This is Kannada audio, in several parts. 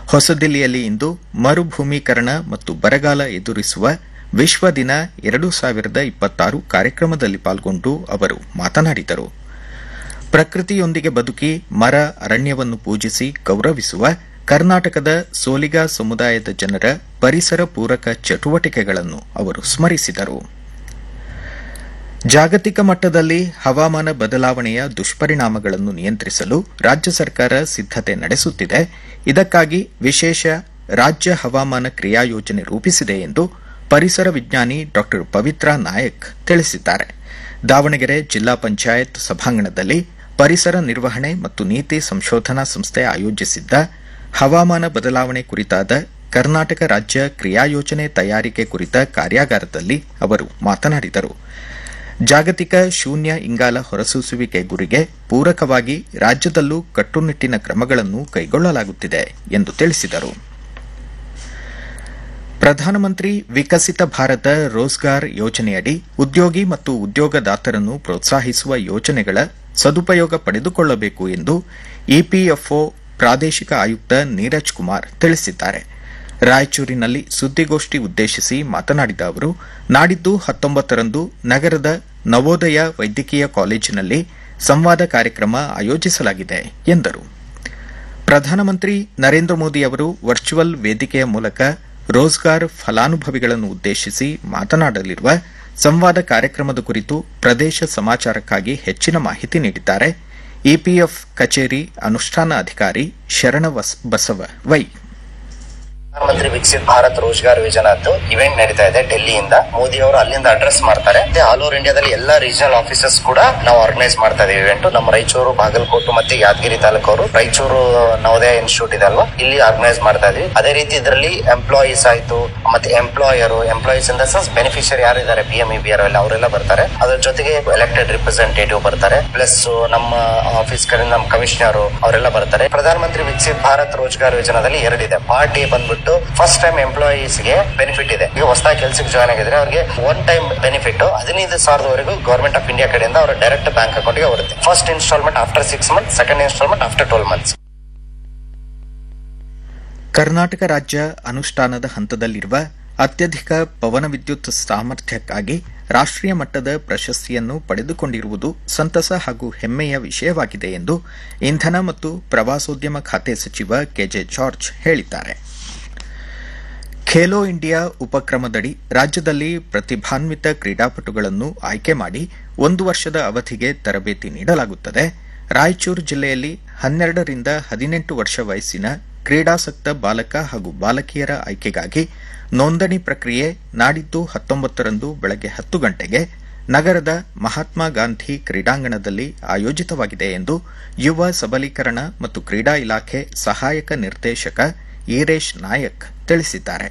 ಹೊಸದಿಲ್ಲಿಯಲ್ಲಿ ಇಂದು ಮರುಭೂಮೀಕರಣ ಮತ್ತು ಬರಗಾಲ ಎದುರಿಸುವ ವಿಶ್ವ ದಿನ ಎರಡು ಸಾವಿರದ ಇಪ್ಪತ್ತಾರು ಕಾರ್ಯಕ್ರಮದಲ್ಲಿ ಪಾಲ್ಗೊಂಡು ಅವರು ಮಾತನಾಡಿದರು ಪ್ರಕೃತಿಯೊಂದಿಗೆ ಬದುಕಿ ಮರ ಅರಣ್ಯವನ್ನು ಪೂಜಿಸಿ ಗೌರವಿಸುವ ಕರ್ನಾಟಕದ ಸೋಲಿಗ ಸಮುದಾಯದ ಜನರ ಪರಿಸರ ಪೂರಕ ಚಟುವಟಿಕೆಗಳನ್ನು ಅವರು ಸ್ಮರಿಸಿದರು ಜಾಗತಿಕ ಮಟ್ಟದಲ್ಲಿ ಹವಾಮಾನ ಬದಲಾವಣೆಯ ದುಷ್ಪರಿಣಾಮಗಳನ್ನು ನಿಯಂತ್ರಿಸಲು ರಾಜ್ಯ ಸರ್ಕಾರ ಸಿದ್ದತೆ ನಡೆಸುತ್ತಿದೆ ಇದಕ್ಕಾಗಿ ವಿಶೇಷ ರಾಜ್ಯ ಹವಾಮಾನ ಕ್ರಿಯಾ ಯೋಜನೆ ರೂಪಿಸಿದೆ ಎಂದು ಪರಿಸರ ವಿಜ್ಞಾನಿ ಡಾ ಪವಿತ್ರಾ ನಾಯಕ್ ತಿಳಿಸಿದ್ದಾರೆ ದಾವಣಗೆರೆ ಜಿಲ್ಲಾ ಪಂಚಾಯತ್ ಸಭಾಂಗಣದಲ್ಲಿ ಪರಿಸರ ನಿರ್ವಹಣೆ ಮತ್ತು ನೀತಿ ಸಂಶೋಧನಾ ಸಂಸ್ಥೆ ಆಯೋಜಿಸಿದ್ದ ಹವಾಮಾನ ಬದಲಾವಣೆ ಕುರಿತಾದ ಕರ್ನಾಟಕ ರಾಜ್ಯ ಕ್ರಿಯಾಯೋಜನೆ ತಯಾರಿಕೆ ಕುರಿತ ಕಾರ್ಯಾಗಾರದಲ್ಲಿ ಅವರು ಮಾತನಾಡಿದರು ಜಾಗತಿಕ ಶೂನ್ಯ ಇಂಗಾಲ ಹೊರಸೂಸುವಿಕೆ ಗುರಿಗೆ ಪೂರಕವಾಗಿ ರಾಜ್ಯದಲ್ಲೂ ಕಟ್ಟುನಿಟ್ಟಿನ ಕ್ರಮಗಳನ್ನು ಕೈಗೊಳ್ಳಲಾಗುತ್ತಿದೆ ಎಂದು ತಿಳಿಸಿದರು ಪ್ರಧಾನಮಂತ್ರಿ ವಿಕಸಿತ ಭಾರತ ರೋಜ್ಗಾರ್ ಯೋಜನೆಯಡಿ ಉದ್ಯೋಗಿ ಮತ್ತು ಉದ್ಯೋಗದಾತರನ್ನು ಪ್ರೋತ್ಸಾಹಿಸುವ ಯೋಜನೆಗಳ ಸದುಪಯೋಗ ಪಡೆದುಕೊಳ್ಳಬೇಕು ಎಂದು ಇಪಿಎಫ್ಒ ಪ್ರಾದೇಶಿಕ ಆಯುಕ್ತ ನೀರಜ್ ಕುಮಾರ್ ತಿಳಿಸಿದ್ದಾರೆ ರಾಯಚೂರಿನಲ್ಲಿ ಸುದ್ದಿಗೋಷ್ಠಿ ಉದ್ದೇಶಿಸಿ ಮಾತನಾಡಿದ ಅವರು ನಾಡಿದ್ದು ಹತ್ತೊಂಬತ್ತರಂದು ನಗರದ ನವೋದಯ ವೈದ್ಯಕೀಯ ಕಾಲೇಜಿನಲ್ಲಿ ಸಂವಾದ ಕಾರ್ಯಕ್ರಮ ಆಯೋಜಿಸಲಾಗಿದೆ ಎಂದರು ಪ್ರಧಾನಮಂತ್ರಿ ನರೇಂದ್ರ ಮೋದಿ ಅವರು ವರ್ಚುವಲ್ ವೇದಿಕೆಯ ಮೂಲಕ ರೋಜ್ಗಾರ್ ಫಲಾನುಭವಿಗಳನ್ನು ಉದ್ದೇಶಿಸಿ ಮಾತನಾಡಲಿರುವ ಸಂವಾದ ಕಾರ್ಯಕ್ರಮದ ಕುರಿತು ಪ್ರದೇಶ ಸಮಾಚಾರಕ್ಕಾಗಿ ಹೆಚ್ಚಿನ ಮಾಹಿತಿ ನೀಡಿದ್ದಾರೆ ಇಪಿಎಫ್ ಕಚೇರಿ ಅನುಷ್ಠಾನ ಅಧಿಕಾರಿ ಶರಣ ಬಸವ ವೈ ಪ್ರಧಾನಮಂತ್ರಿ ವಿಕಸಿತ್ ಭಾರತ್ ರೋಜ್ಗಾರ್ ಯೋಜನಾ ಅಂತ ಇವೆಂಟ್ ನಡೀತಾ ಇದೆ ಡೆಲ್ಲಿಯಿಂದ ಮೋದಿ ಅವರು ಅಲ್ಲಿಂದ ಅಡ್ರೆಸ್ ಮಾಡ್ತಾರೆ ಮತ್ತೆ ಆಲ್ ಓವರ್ ಇಂಡಿಯಾದಲ್ಲಿ ಎಲ್ಲಾ ರೀಜನಲ್ ಆಫೀಸರ್ಸ್ ಕೂಡ ನಾವು ಆರ್ಗನೈಸ್ ಮಾಡ್ತಾ ಇದೀವಿ ಇವೆಂಟ್ ನಮ್ಮ ರಾಯಚೂರು ಬಾಗಲಕೋಟೆ ಮತ್ತೆ ಯಾದಗಿರಿ ತಾಲೂಕು ಅವರು ರಾಯಚೂರು ನವೋದಯ ಇನ್ಸ್ಟಿಟ್ಯೂಟ್ ಇದೆ ಅಲ್ವಾ ಇಲ್ಲಿ ಆರ್ಗನೈಸ್ ಮಾಡ್ತಾ ಇದೀವಿ ಅದೇ ರೀತಿ ಇದರಲ್ಲಿ ಎಂಪ್ಲಾಯೀಸ್ ಆಯ್ತು ಮತ್ತೆ employer employees in the sense beneficiary ಯಾರಿದ್ದಾರೆ P M E B R ಎಲ್ಲ ಅವರೆಲ್ಲ ಬರ್ತಾರೆ ಅದ್ರ ಜೊತೆಗೆ ಎಲೆಕ್ಟೆಡ್ ರಿಪ್ರೆಸೆಂಟೇಟಿವ್ ಬರ್ತಾರೆ ಪ್ಲಸ್ ನಮ್ಮ ಆಫೀಸ್ ಕಡೆ ನಮ್ಮ ಕಮಿಷನರ್ ಅವರೆಲ್ಲ ಬರ್ತಾರೆ ಪ್ರಧಾನಮಂತ್ರಿ ವಿಕಸಿತ್ ಭಾರತ್ ರೋಜ್ಗಾರ್ ಯೋಜನಾದಲ್ಲಿ ಎರಡಿದೆ ಪಾರ್ಟ್ ಎ ಬಂದ್ಬಿಟ್ಟು ಫಸ್ಟ್ ಟೈಮ್ ಎಂಪ್ಲಾಯೀಸ್ ಗೆ ಬೆನಿಫಿಟ್ ಇದೆ ಈಗ ಹೊಸದಾಗಿ ಕೆಲಸಕ್ಕೆ ಜಾಯ್ನ್ ಆಗಿದ್ರೆ ಅವ್ರಿಗೆ ಒನ್ ಟೈಮ್ ಬೆನಿಫಿಟ್ ಹದಿನೈದು ಸಾವಿರದವರೆಗೂ ಗವರ್ಮೆಂಟ್ ಆಫ್ ಇಂಡಿಯಾ ಕಡೆಯಿಂದ ಅವರ ಡೈರೆಕ್ಟ್ ಬ್ಯಾಂಕ್ ಅಕೌಂಟ್ಗೆ ಬರುತ್ತೆ first instalment after six month second instalment after twelve months Karnataka ರಾಜ್ಯ ಅನುಷ್ಠಾನದ ಹಂತದಲ್ಲಿರುವ ಅತ್ಯಧಿಕ ಪವನ ವಿದ್ಯುತ್ ಸಾಮರ್ಥ್ಯಕ್ಕಾಗಿ ರಾಷ್ಟೀಯ ಮಟ್ಟದ ಪ್ರಶಸ್ತಿಯನ್ನು ಪಡೆದುಕೊಂಡಿರುವುದು ಸಂತಸ ಹಾಗೂ ಹೆಮ್ಮೆಯ ವಿಷಯವಾಗಿದೆ ಎಂದು ಇಂಧನ ಮತ್ತು ಪ್ರವಾಸೋದ್ಯಮ ಖಾತೆ ಸಚಿವ ಕೆಜೆ ಜಾರ್ಜ್ ಹೇಳಿದ್ದಾರೆ ಖೇಲೋ ಇಂಡಿಯಾ ಉಪಕ್ರಮದಡಿ ರಾಜ್ಯದಲ್ಲಿ ಪ್ರತಿಭಾನ್ವಿತ ಕ್ರೀಡಾಪಟುಗಳನ್ನು ಆಯ್ಕೆ ಮಾಡಿ ಒಂದು ವರ್ಷದ ಅವಧಿಗೆ ತರಬೇತಿ ನೀಡಲಾಗುತ್ತದೆ ರಾಯಚೂರು ಜಿಲ್ಲೆಯಲ್ಲಿ ಹನ್ನೆರಡರಿಂದ ಹದಿನೆಂಟು ವರ್ಷ ವಯಸ್ಸಿನ ಕ್ರೀಡಾಸಕ್ತ ಬಾಲಕ ಹಾಗೂ ಬಾಲಕಿಯರ ಆಯ್ಕೆಗಾಗಿ ನೋಂದಣಿ ಪ್ರಕ್ರಿಯೆ ನಾಡಿದ್ದು ಹತ್ತೊಂಬತ್ತರಂದು ಬೆಳಗ್ಗೆ ಹತ್ತು ಗಂಟೆಗೆ ನಗರದ ಮಹಾತ್ಮ ಗಾಂಧಿ ಕ್ರೀಡಾಂಗಣದಲ್ಲಿ ಆಯೋಜಿತವಾಗಿದೆ ಎಂದು ಯುವ ಸಬಲೀಕರಣ ಮತ್ತು ಕ್ರೀಡಾ ಇಲಾಖೆ ಸಹಾಯಕ ನಿರ್ದೇಶಕ ಈರೇಶ್ ನಾಯಕ್ ತಿಳಿಸಿದ್ದಾರೆ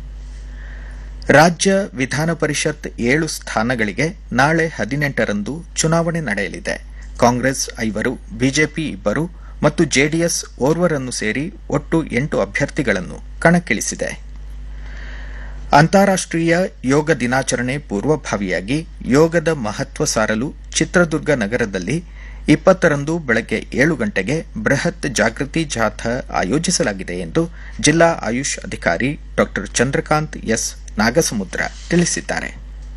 ರಾಜ್ಯ ವಿಧಾನ ಪರಿಷತ್ ಏಳು ಸ್ಥಾನಗಳಿಗೆ ನಾಳೆ ಹದಿನೆಂಟರಂದು ಚುನಾವಣೆ ನಡೆಯಲಿದೆ ಕಾಂಗ್ರೆಸ್ ಐವರು ಬಿಜೆಪಿ ಇಬ್ಬರು ಮತ್ತು ಜೆಡಿಎಸ್ ಓರ್ವರನ್ನು ಸೇರಿ ಒಟ್ಟು ಎಂಟು ಅಭ್ಯರ್ಥಿಗಳನ್ನು ಕಣಕ್ಕಿಳಿಸಿದೆ ಅಂತಾರಾಷ್ಟೀಯ ಯೋಗ ದಿನಾಚರಣೆ ಪೂರ್ವಭಾವಿಯಾಗಿ ಯೋಗದ ಮಹತ್ವ ಸಾರಲು ಚಿತ್ರದುರ್ಗ ನಗರದಲ್ಲಿ ಇಪ್ಪತ್ತರಂದು ಬೆಳಗ್ಗೆ ಏಳು ಗಂಟೆಗೆ ಬೃಹತ್ ಜಾಗೃತಿ ಜಾಥಾ ಆಯೋಜಿಸಲಾಗಿದೆ ಎಂದು ಜಿಲ್ಲಾ ಆಯುಷ್ ಅಧಿಕಾರಿ ಡಾ ಚಂದ್ರಕಾಂತ್ ಎಸ್ ನಾಗಸಮುದ್ರ ತಿಳಿಸಿದ್ದಾರೆ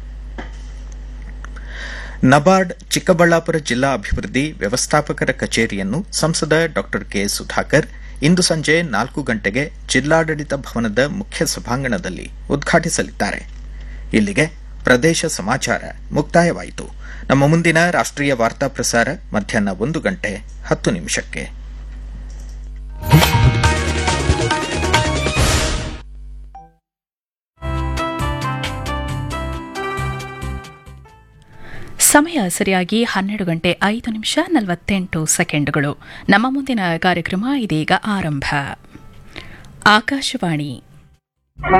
ನಬಾರ್ಡ್ ಚಿಕ್ಕಬಳ್ಳಾಪುರ ಜಿಲ್ಲಾ ಅಭಿವೃದ್ಧಿ ವ್ಯವಸ್ಥಾಪಕರ ಕಚೇರಿಯನ್ನು ಸಂಸದ ಡಾ ಕೆ ಸುಧಾಕರ್ ಇಂದು ಸಂಜೆ ನಾಲ್ಕು ಗಂಟೆಗೆ ಜಿಲ್ಲಾಡಳಿತ ಭವನದ ಮುಖ್ಯ ಸಭಾಂಗಣದಲ್ಲಿ ಉದ್ಘಾಟಿಸಲಿದ್ದಾರೆ ಇಲ್ಲಿಗೆ ಪ್ರದೇಶ ಸಮಾಚಾರ ಮುಕ್ತಾಯವಾಯಿತು ನಮ್ಮ ಮುಂದಿನ ರಾಷ್ಟ್ರೀಯ ವಾರ್ತಾ ಪ್ರಸಾರ ಮಧ್ಯಾಹ್ನ ಒಂದು ಗಂಟೆ ಹತ್ತು ನಿಮಿಷಕ್ಕೆ ಸಮಯ ಸರಿಯಾಗಿ ಹನ್ನೆರಡು ಗಂಟೆ ಐದು ನಿಮಿಷ ನಲವತ್ತೆಂಟು ಸೆಕೆಂಡ್ಗಳು ನಮ್ಮ ಮುಂದಿನ ಕಾರ್ಯಕ್ರಮ ಇದೀಗ ಆರಂಭ ಆಕಾಶವಾಣಿ